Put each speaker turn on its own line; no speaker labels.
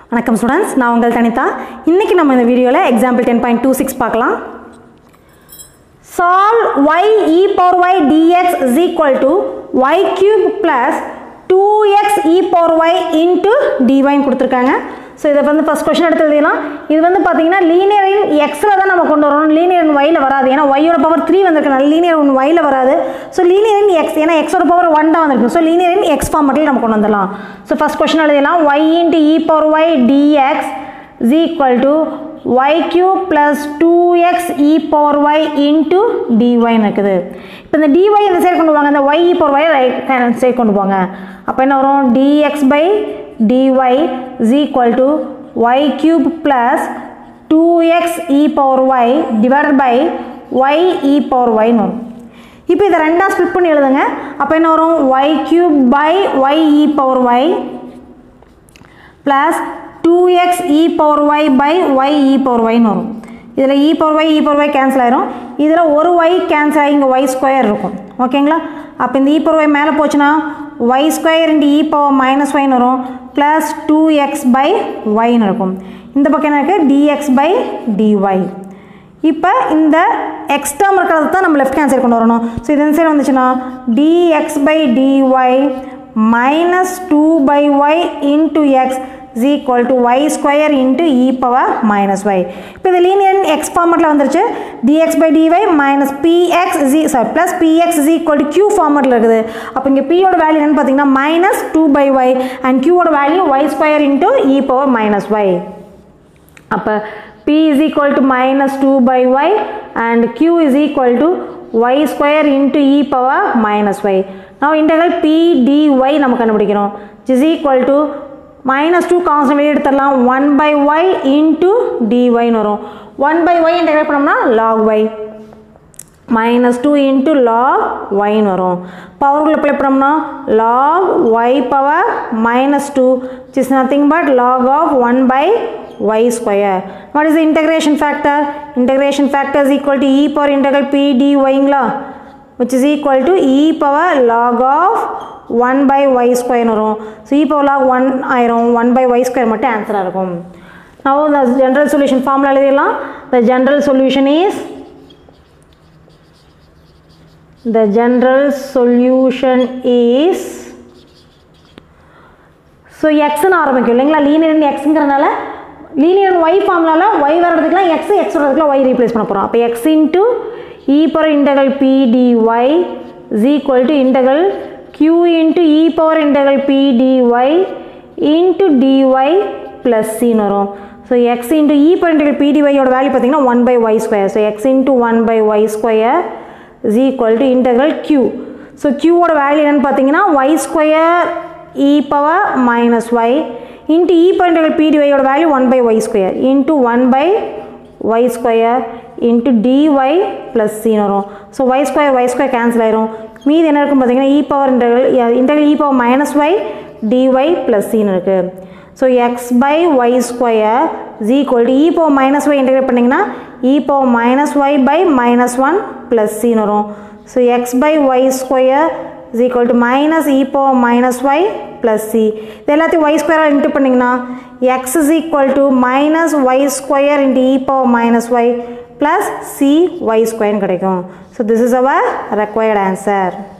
வணக்கம் ஸ்டூடெண்ட்ஸ் நான் உங்கள் தனிதா இன்றைக்கி நம்ம இந்த வீடியோவில் example ten point two six பார்க்கலாம் solve y e power y d x is equal to y cube plus two x e power y into டிஒய்னு கொடுத்துருக்காங்க ஸோ இதை வந்து ஃபஸ்ட் கொஸ்டின் எடுத்து எழுதிடலாம் இது வந்து பார்த்தீங்கன்னா லீனியர் இன் எக்ஸில் தான் நம்ம கொண்டு வரணும் லீனியர் இன் ஒயில் வராது ஏன்னா ஒய்யோட பவர் த்ரீ வந்திருக்கனால லீனியர் இன் ஒயில் வராது ஸோ லீனியர் இன் எக்ஸ் ஏன்னா எக்ஸோட பவர் ஒன் தான் வந்திருக்கு ஸோ லீனியர் இன் எக்ஸ் ஃபார்மெட்டில் நம்ம கொண்டு வந்துடலாம் ஸோ ஃபஸ்ட் கொஸ்டின் எழுதிடலாம் y into e power y d x is equal to y cube plus 2x e power y into dy ன்னு இருக்குது இப்போ இந்த dy இந்த சைடு கொண்டு வாங்க இந்த y e power y right hand side கொண்டு போங்க அப்போ என்ன வரும் dx by dy is equal to y cube plus 2x e power y divided by y e power y ன்னு வரும் இப்போ இதை ரெண்டாக ஸ்பிளிட் பண்ணி எழுதுங்க அப்போ என்ன வரும் y cube by y e power y plus two x e power y by y e power ஒய்னு வரும் இதில் e power y e power y cancel ஆயிரும் இதில் ஒரு ஒய் கேன்சல் ஆகி இங்கே ஒய் ஸ்கொயர் இருக்கும் ஓகேங்களா அப்போ இந்த இ பவர் ஒய் மேலே போச்சுன்னா y square into e power minus ஒய்னு வரும் ப்ளஸ் டூ எக்ஸ் பை ஒய்னு இருக்கும் இந்த பக்கம் என்ன இருக்குது டிஎக்ஸ் பை டிஒய் இப்போ இந்த எக்ஸ் டேர்ம் இருக்கிறது தான் நம்ம லெஃப்ட் ஹேண்ட் சைடு கொண்டு வரணும் ஸோ இது இந்த சைடு வந்துச்சுன்னா d x by d y minus two by y into x is equal to y square into e power minus y இப்போ இது linear x ஃபார்மெட்டில் வந்துருச்சு dx by dy minus px is e- sorry plus px is equal to q ஃபார்மெட்டில் இருக்குது அப்போ இங்கே p யோட value என்னன்னு பார்த்தீங்கன்னா minus two by y and q யோட value y square into e power minus y அப்போ p is equal to minus 2 by y and q is equal to y square into e power minus y. Now integral p dy நம்ம கண்டுபிடிக்கிறோம் which is equal to minus 2 constant வெளியே எடுத்துடலாம் 1 by y into dy ன்னு வரும் 1 by y integral பண்ணோம்னா log y minus two into log ஒய்னு வரும் பவருக்குள்ள ப்ளே பண்ணோம்னா log y power minus two is nothing but log of one by y square what is integration factor integration factor is equal to e power integral P D ஒய்ங்களா which is equal to e power log of one by y ஸ்கொயர்னு வரும் so e power log one ஆயிரும் one by y square மட்டும் ஆன்சராக இருக்கும் now the general solution formula எழுதிடலாம் the general solution is the general solution is so எக்ஸ்னு ஆரம்பிக்கும் இல்லைங்களா லீனியர் எக்ஸுங்கிறனால லீனியர் ஒய் ஃபார்ம்லால ஒய் வர்றதுக்குலாம் எக்ஸ் எக்ஸ் வர்றதுக்குலாம் ஒய் ரீப்ளேஸ் பண்ண போகிறோம் அப்போ x into e power integral P D y is equal to integral Q into e power integral P D y into d y plus சின்னு வரும் so x into e power integral P D ஒய்யோட value பார்த்தீங்கன்னா one by y square so x into one by y square is equal to integral q. So q ஓட value என்னன்னு பார்த்தீங்கன்னா y square e power minus y into e power integral P D ஒய்யோட value one by y square into one by y square into d y plus சின்னு வரும் so y square y square cancel ஆயிரும் மீதி என்ன இருக்கும் பார்த்தீங்கன்னா e power integral integral e power minus y d y plus சின்னு இருக்குது so x by y square is equal to e power minus y integrate பண்ணிங்கன்னா e power minus y by minus one plus சின்னு வரும் so x by y square is equal to minus e power minus y plus C இது எல்லாத்தையும் y ஸ்கொயராக into பண்ணிங்கன்னா x is equal to minus y square into e power minus y plus C y ஸ்கொயர்னு கிடைக்கும் so this is our required answer